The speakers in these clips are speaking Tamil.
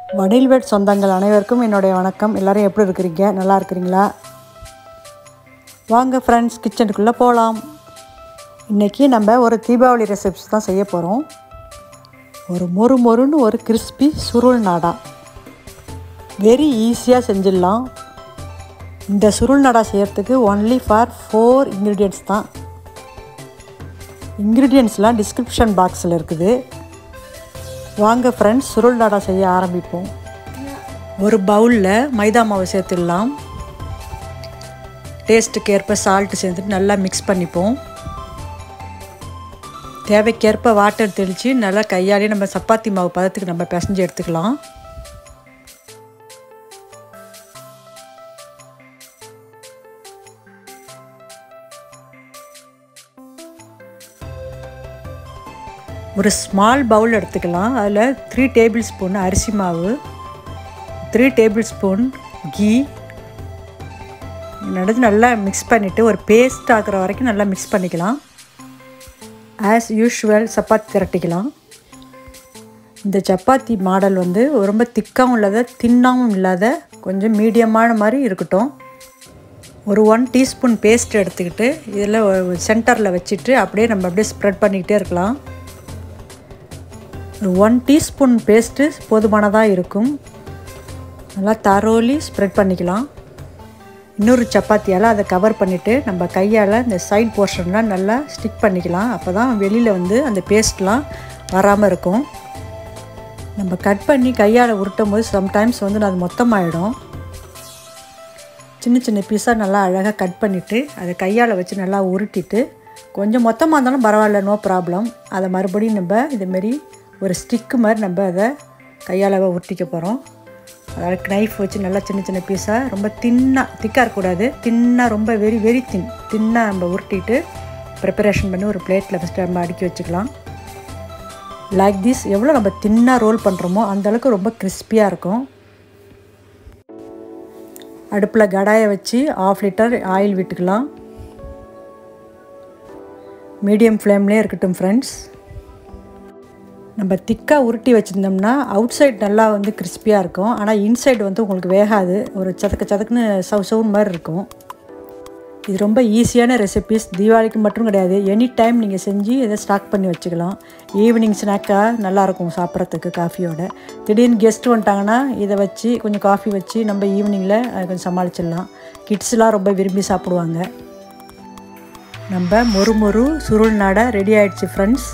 வடில்வேட் சொந்தங்கள் அனைவருக்கும் என்னுடைய வணக்கம் எல்லோரும் எப்படி இருக்கிறீங்க நல்லா இருக்கிறீங்களா வாங்க ஃப்ரெண்ட்ஸ் கிச்சனுக்குள்ளே போகலாம் இன்றைக்கி நம்ம ஒரு தீபாவளி ரெசிப்ஸ் தான் செய்ய போகிறோம் ஒரு மொறு மொறுன்னு ஒரு கிறிஸ்பி சுருள் நாடா வெரி ஈஸியாக செஞ்சிடலாம் இந்த சுருள் நாடா செய்கிறதுக்கு ஒன்லி ஃபார் ஃபோர் இன்க்ரீடியன்ட்ஸ் தான் இன்க்ரீடியன்ட்ஸ்லாம் டிஸ்கிரிப்ஷன் பாக்ஸில் இருக்குது வாங்க ஃப்ரெண்ட்ஸ் சுருள் நாடா செய்ய ஆரம்பிப்போம் ஒரு பவுலில் மைதா மாவு சேர்த்துடலாம் டேஸ்ட்டுக்கு ஏற்ப சால்ட்டு சேர்த்துட்டு நல்லா மிக்ஸ் பண்ணிப்போம் தேவைக்கேற்ப வாட்டர் தெளித்து நல்லா கையாலே நம்ம சப்பாத்தி மாவு பதத்துக்கு நம்ம பிசைஞ்சு எடுத்துக்கலாம் ஒரு ஸ்மால் பவுல் எடுத்துக்கலாம் அதில் த்ரீ டேபிள் ஸ்பூன் அரிசி மாவு த்ரீ டேபிள் ஸ்பூன் கீ நடந்து நல்லா மிக்ஸ் பண்ணிவிட்டு ஒரு பேஸ்ட் ஆகிற வரைக்கும் நல்லா மிக்ஸ் பண்ணிக்கலாம் ஆஸ் யூஷுவல் சப்பாத்தி திரட்டிக்கலாம் இந்த சப்பாத்தி மாடல் வந்து ரொம்ப திக்காகவும் இல்லாத தின்னாகவும் இல்லாத கொஞ்சம் மீடியமான மாதிரி இருக்கட்டும் ஒரு ஒன் டீஸ்பூன் பேஸ்ட் எடுத்துக்கிட்டு இதில் சென்டரில் வச்சுட்டு அப்படியே நம்ம அப்படியே ஸ்ப்ரெட் பண்ணிக்கிட்டே இருக்கலாம் ஒரு ஒன் டீஸ்பூன் பேஸ்ட்டு போதுமானதாக இருக்கும் நல்லா தரோலி ஸ்ப்ரெட் பண்ணிக்கலாம் இன்னொரு சப்பாத்தியால் அதை கவர் பண்ணிவிட்டு நம்ம கையால் இந்த சைட் போர்ஷன்லாம் நல்லா ஸ்டிக் பண்ணிக்கலாம் அப்போ தான் வெளியில் வந்து அந்த பேஸ்ட்லாம் வராமல் இருக்கும் நம்ம கட் பண்ணி கையால் உருட்டும் போது சம்டைம்ஸ் வந்து அது மொத்தமாகிடும் சின்ன சின்ன பீஸாக நல்லா அழகாக கட் பண்ணிவிட்டு அதை கையால் வச்சு நல்லா உருட்டிட்டு கொஞ்சம் மொத்தமாக இருந்தாலும் பரவாயில்ல நோ ப்ராப்ளம் அதை மறுபடியும் நம்ம இதுமாரி ஒரு ஸ்டிக்கு மாதிரி நம்ம அதை கையால் உருட்டிக்க போகிறோம் அதாவது நைஃப் வச்சு நல்லா சின்ன சின்ன பீஸாக ரொம்ப தின்னாக திக்காக இருக்கக்கூடாது தின்னாக ரொம்ப வெரி வெரி தின் தின்னாக நம்ம உருட்டிட்டு ப்ரிப்பரேஷன் பண்ணி ஒரு பிளேட்டில் ஃபஸ்ட்டு நம்ம அடுக்கி வச்சுக்கலாம் லைக் திஸ் எவ்வளோ நம்ம தின்னாக ரோல் பண்ணுறோமோ அந்தளவுக்கு ரொம்ப கிறிஸ்பியாக இருக்கும் அடுப்பில் கடாயை வச்சு ஆஃப் லிட்டர் ஆயில் விட்டுக்கலாம் மீடியம் ஃப்ளேம்லேயே இருக்கட்டும் ஃப்ரெண்ட்ஸ் நம்ம திக்காக உருட்டி வச்சுருந்தோம்னா அவுட் சைட் நல்லா வந்து கிறிஸ்பியாக இருக்கும் ஆனால் இன்சைடு வந்து உங்களுக்கு வேகாது ஒரு சதக்கு சதக்குன்னு சவு சவுன் மாதிரி இருக்கும் இது ரொம்ப ஈஸியான ரெசிபீஸ் தீபாவளிக்கு மட்டும் கிடையாது எனி டைம் நீங்கள் செஞ்சு இதை ஸ்டாக் பண்ணி வச்சுக்கலாம் ஈவினிங் ஸ்நாக்காக நல்லாயிருக்கும் சாப்பிட்றதுக்கு காஃபியோட திடீர்னு கெஸ்ட் வந்துட்டாங்கன்னா இதை வச்சு கொஞ்சம் காஃபி வச்சு நம்ம ஈவினிங்கில் கொஞ்சம் சமாளிச்சிடலாம் கிட்ஸ்லாம் ரொம்ப விரும்பி சாப்பிடுவாங்க நம்ம மொறு மொறு சுருள் நாடை ரெடி ஆகிடுச்சு ஃப்ரெண்ட்ஸ்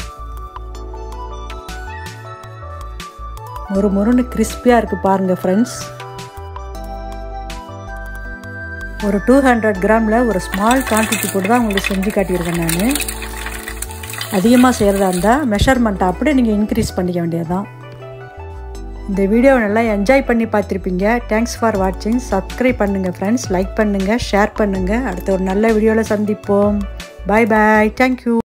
ஒரு முருன்னு கிறிஸ்பியாக இருக்குது பாருங்கள் ஃப்ரெண்ட்ஸ் ஒரு டூ ஹண்ட்ரட் கிராமில் ஒரு ஸ்மால் குவான்டிட்டி போட்டு தான் உங்களுக்கு செஞ்சு காட்டியிருக்கேன் நான் அதிகமாக செய்கிறதா இருந்தால் மெஷர்மெண்ட்டை அப்படியே நீங்கள் இன்க்ரீஸ் பண்ணிக்க வேண்டியதுதான் இந்த வீடியோவை நல்லா என்ஜாய் பண்ணி பார்த்துருப்பீங்க தேங்க்ஸ் ஃபார் வாட்சிங் சப்ஸ்கிரைப் பண்ணுங்கள் ஃப்ரெண்ட்ஸ் லைக் பண்ணுங்கள் ஷேர் பண்ணுங்கள் அடுத்த ஒரு நல்ல வீடியோவில் சந்திப்போம் பாய் பாய் தேங்க்யூ